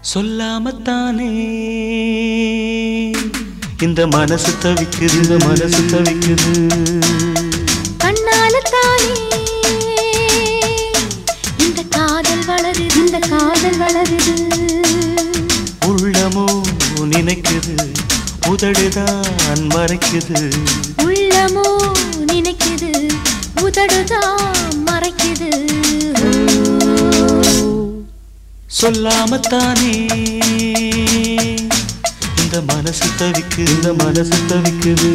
சொல்லாமத்தானே இந்த மனசு தவிக்குது இந்த மனசு தவிக்குது கண்ணால தானே இந்த காதல் வளருது இந்த காதல் வளருது உள்ளமோ நினைக்குது உதடுதான் மறைக்குது உள்ளமோ நினைக்குது உதடுதான் மறைக்குது சொல்லாமத்தானே இந்த மனசு தவிக்குது இந்த மனசு தவிக்குது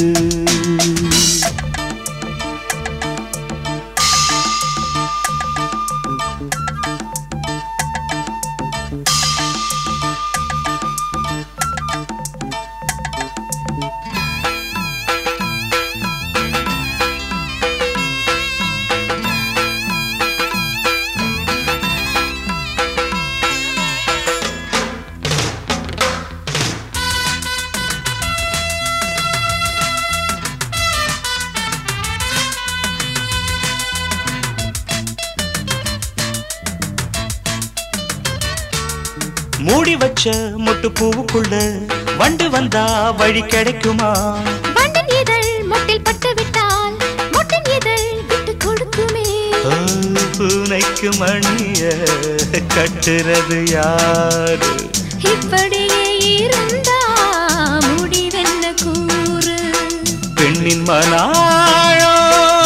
மூடி வச்ச மொட்டு பூவுக்குள்ள வண்டு வந்தா வழி கிடைக்குமா வண்டின் இதழ் மொட்டில் பட்டு விட்டால் மொட்டின் இதழ் விட்டு கொடுக்குமே ஆ, பூனைக்கு மணிய கட்டுறது யாரு இப்படியே இருந்தா முடிவென்ன கூறு பெண்ணின் மனாழோ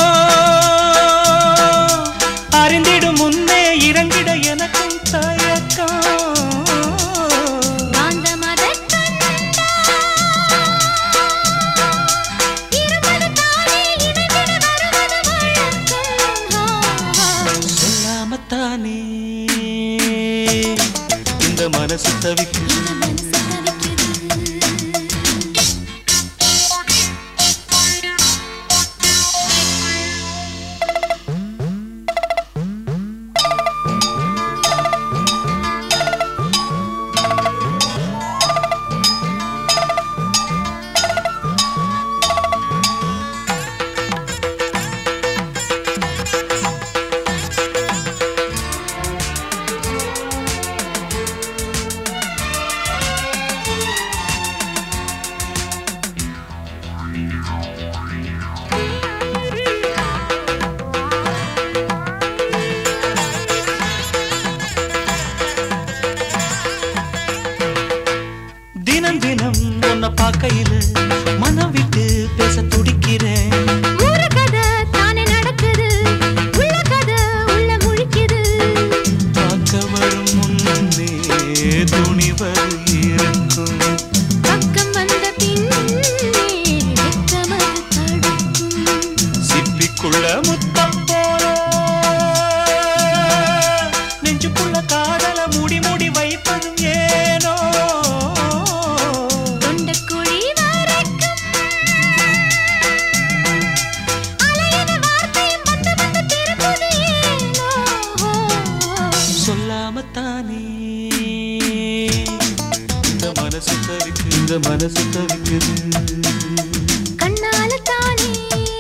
அறிந்திடும் முன்னே இறங்கிட எனக்கும் தயக்கம் காந்த மதக் கண்டா இருமது தானே இணைந்திட வருவது வழக்கம் சொல்லாமத்தானே இந்த மனசு தவிக்குது மனசு தவிக்குது தினம் தினம் உன்னை பார்க்கையில மனம் விட்டு பேச துடிக்கிறேன் ஊரு கதை தானே நடக்குது உள்ள கதை உள்ள முழிக்குது பார்க்க வரும் முன்னே துணிவது இருக்கும் பக்கம் வந்த பின்னே வெட்கமது தடுக்கும் சிப்பிக்குள்ள முத்தம் போல நெஞ்சுக்குள்ள காதல மூடி மூடி வைப்பதும் ஏனோ தொண்டக்குழி வரைக்கும் அலையின வார்த்தையும் வந்து வந்து திரும்புது ஏனோ சொல்லாமத்தானே இந்த மனசு தவிக்கு இந்த மனசு தவிக்குது கண்ணால தானே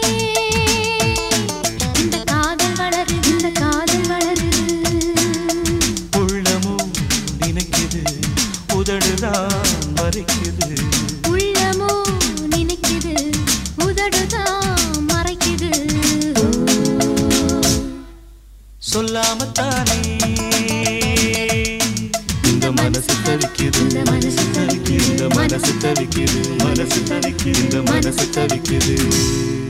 இந்த காதல் வளருது இந்த காதல் வளருது உள்ளமோ நினைக்குது உதடுதான் மறைக்குது உள்ளமோ நினைக்குது உதடுதான் மறைக்குது சொல்லாமத்தானே இந்த மனசு தவிக்குது இந்த மனசு தவிக்குது இந்த மனசு தவிக்குது மனசு தவிக்குது இந்த மனசு தவிக்குது